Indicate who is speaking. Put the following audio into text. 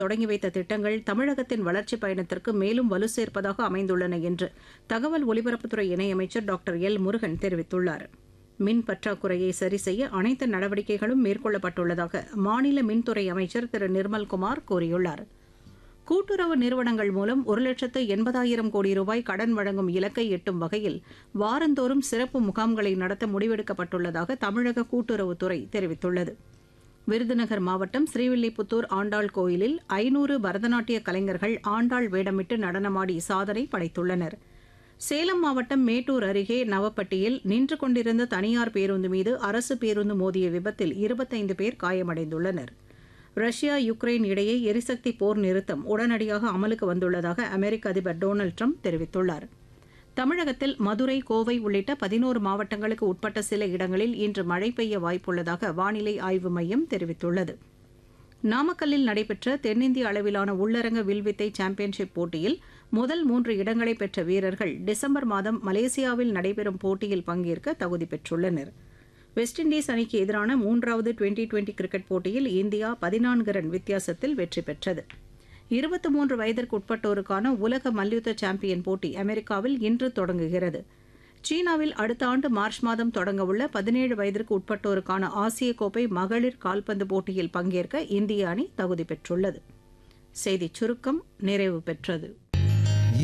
Speaker 1: தொடங்கி வைத்த திட்டங்கள் தமிழகத்தின் வளர்ச்சிப் பயணத்திற்கு மேலும் வலு சேர்ப்பதாக அமைந்துள்ளன என்று தகவல் ஒலிபரப்புத்துறை இணையமைச்சர் டாக்டர் எல் முருகன் தெரிவித்துள்ளார் மின் பற்றாக்குறையை சரி செய்ய அனைத்து நடவடிக்கைகளும் மேற்கொள்ளப்பட்டுள்ளதாக மாநில மின்துறை அமைச்சர் திரு நிர்மல்குமார் கூறியுள்ளார் கூட்டுறவு நிறுவனங்கள் மூலம் ஒரு லட்சத்து எண்பதாயிரம் கோடி ரூபாய் கடன் வழங்கும் இலக்கை எட்டும் வகையில் வாரந்தோறும் சிறப்பு முகாம்களை நடத்த முடிவெடுக்கப்பட்டுள்ளதாக தமிழக கூட்டுறவுத்துறை தெரிவித்துள்ளது விருதுநகர் மாவட்டம் ஸ்ரீவில்லிபுத்தூர் ஆண்டாள் கோயிலில் ஐநூறு பரதநாட்டிய கலைஞர்கள் ஆண்டாள் வேடமிட்டு நடனமாடி சாதனை படைத்துள்ளனர் சேலம் மாவட்டம் மேட்டூர் அருகே நவப்பட்டியில் நின்று கொண்டிருந்த தனியார் பேருந்து மீது அரசு பேருந்து மோதிய விபத்தில் இருபத்தைந்து பேர் காயமடைந்துள்ளனர் ரஷ்யா யுக்ரைன் இடையே எரிசக்தி போர் நிறுத்தம் உடனடியாக அமலுக்கு வந்துள்ளதாக அமெரிக்க அதிபர் டொனால்டு ட்ரம்ப் தெரிவித்துள்ளார் தமிழகத்தில் மதுரை கோவை உள்ளிட்ட பதினோரு மாவட்டங்களுக்கு உட்பட்ட சில இடங்களில் இன்று மழை பெய்ய வாய்ப்புள்ளதாக வானிலை ஆய்வு மையம் தெரிவித்துள்ளது நாமக்கல்லில் நடைபெற்ற தென்னிந்திய அளவிலான உள்ளரங்க வில்வித்தை சாம்பியன்ஷிப் போட்டியில் முதல் மூன்று இடங்களை பெற்ற வீரர்கள் டிசம்பர் மாதம் மலேசியாவில் நடைபெறும் போட்டியில் பங்கேற்க தகுதி பெற்றுள்ளனர் வெஸ்ட் இண்டீஸ் அணிக்கு எதிரான மூன்றாவது டுவெண்டி டுவெண்டி கிரிக்கெட் போட்டியில் இந்தியா பதினான்கு ரன் வித்தியாசத்தில் வெற்றி பெற்றது இருபத்தி மூன்று வயதிற்கு உட்பட்டோருக்கான உலக மல்யுத்த சாம்பியன் போட்டி அமெரிக்காவில் இன்று தொடங்குகிறது சீனாவில் அடுத்த ஆண்டு மார்ச் மாதம் தொடங்கவுள்ள பதினேழு வயதிற்கு உட்பட்டோருக்கான ஆசிய கோப்பை மகளிர் கால்பந்து போட்டியில் பங்கேற்க இந்திய அணி தகுதி பெற்றுள்ளது செய்திச் சுருக்கம் நிறைவு பெற்றது